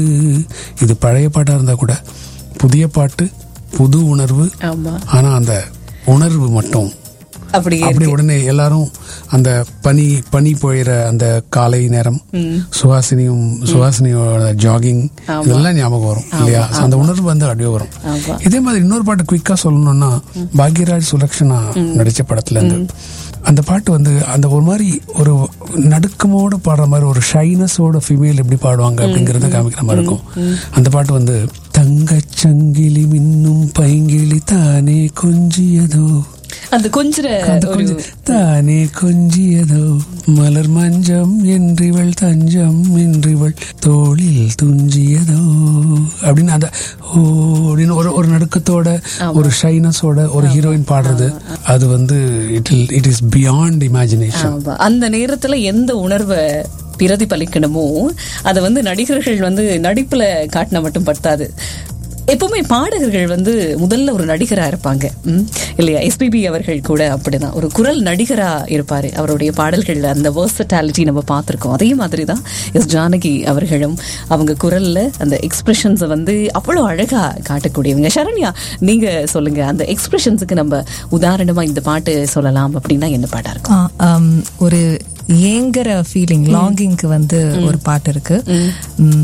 இது பழைய பாட்டா இருந்தா கூட புதிய பாட்டு புது உணர்வு ஆமா ஆனா அந்த உணர்வு மட்டும் அப்படியே அப்படி உடனே எல்லாரும் அந்த பனி பனி பொழிற அந்த காலை நேரம் சுவாசினியும் சுவாசினியோட ஜாகிங் இதெல்லாம் ஞாபகம் வரும் இல்லையா So அந்த உணர்வு வந்து அப்படியே வரும் ஆமா. இதே மாதிரி இன்னொரு பாட்டு குயிக்கா சொல்லணும்னா பாக்யராஜ் சுலக்ஷனா நடிச்ச படத்துல இருந்து அந்த பாட்டு வந்து அந்த ஒரு மாதிரி ஒரு நடுக்கமோட பாடுற மாதிரி ஒரு ஷைனஸோட ஃபீமேல் எப்படி பாடுவாங்க அப்படிங்கறத காமிக்கிற மாதிரி இருக்கும் அந்த பாட்டு வந்து தங்கச்சங்கிலி மின்னும் பைங்கிளி தானே கொஞ்சியதோ அந்த கொஞ்சிற அந்த ஒரு கொஞ்சம் தானே கொஞ்சியதோ மலர் மஞ்சம் என்றிவள் தஞ்சம் என்றிவள் தோளில் துஞ்சியதோ அப்படின்னு அந்த ஓ அப்படின்னு ஒரு ஒரு நடுக்கத்தோட ஒரு ஷைனஸோட ஒரு ஹீரோயின் பாடுறது அது வந்து it it is beyond imagination ஆமா. அந்த நேரத்துல எந்த உணர்வை பிரதிபலிக்கணுமோ அதை வந்து நடிகர்கள் வந்து நடிப்புல காட்டினா மட்டும் பத்தாது எப்பவுமே பாடகர்கள் வந்து முதல்ல ஒரு நடிகரா இருப்பாங்க ம்? இல்லையா எஸ்பிபி அவர்கள் கூட அப்படிதான் ஒரு குரல் நடிகரா இருப்பாரு அவருடைய பாடல்கள்ல அந்த வேர்சட்டாலிட்டி நம்ம பார்த்திருக்கோம் அதே மாதிரி தான் எஸ் ஜானகி அவர்களும் அவங்க குரல்ல அந்த எக்ஸ்பிரஷன்ஸை வந்து அவ்வளவு அழகா காட்டக்கூடியவங்க சரண்யா நீங்க சொல்லுங்க அந்த எக்ஸ்பிரஷன்ஸுக்கு நம்ம உதாரணமா இந்த பாட்டு சொல்லலாம் அப்படின்னா என்ன பாட்டா இருக்கும் ஆ, ஆம், ஒரு ஏங்குற ஃபீலிங் லாங்கிங்க்கு வந்து ஒரு பாட்டு இருக்கு ம்,